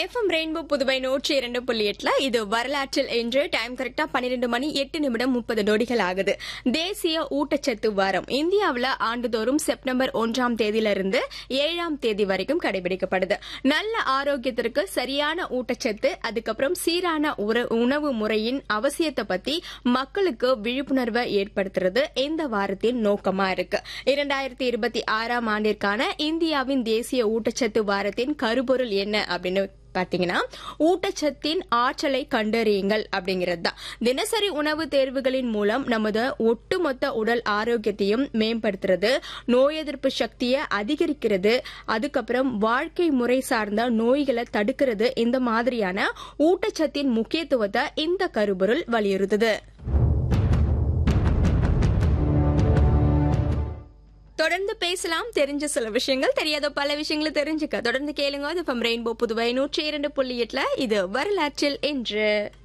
FM rainbow Puduvai நூற்றி இரண்டு புள்ளி எட்டுல இது வரலாற்றில் என்று டைம் கரெக்டா பன்னிரெண்டு மணி எட்டு நிமிடம் முப்பது நொடிகள் ஆகுது தேசிய ஊட்டச்சத்து வாரம் இந்தியாவில் ஆண்டுதோறும் செப்டம்பர் ஒன்றாம் தேதியிலிருந்து ஏழாம் தேதி வரைக்கும் கடைபிடிக்கப்படுது நல்ல ஆரோக்கியத்திற்கு சரியான ஊட்டச்சத்து அதுக்கப்புறம் சீரான உற- உணவு முறையின் அவசியத்தை பத்தி மக்களுக்கு விழிப்புணர்வை ஏற்படுத்துறது இந்த வாரத்தின் நோக்கமா இருக்கு இரண்டாயிரத்தி இருபத்தி ஆறாம் ஆண்டிற்கான இந்தியாவின் தேசிய ஊட்டச்சத்து வாரத்தின் கருப்பொருள் என்ன அப்படின்னு பாத்தீங்கன்னா ஊட்டச்சத்தின் ஆற்றலை கண்டறியுங்கள் அப்படிங்கிறது தான் தினசரி உணவு தேர்வுகளின் மூலம் நமது ஒட்டுமொத்த உடல் ஆரோக்கியத்தையும் மேம்படுத்துறது நோய் எதிர்ப்பு சக்தியை அதிகரிக்கிறது அதுக்கப்புறம் வாழ்க்கை முறை சார்ந்த நோய்களை தடுக்கிறது இந்த மாதிரியான ஊட்டச்சத்தின் முக்கியத்துவத்தை இந்த கருப்பொருள் வலியுறுத்துது தொடர்ந்து பேசலாம் தெரிஞ்ச சில விஷயங்கள் தெரியாத பல விஷயங்களை தெரிஞ்சுக்க தொடர்ந்து கேளுங்க அது ரெயின்போ புதுவை நூற்றி இரண்டு புள்ளி எட்டுல இது வரலாற்றில் என்று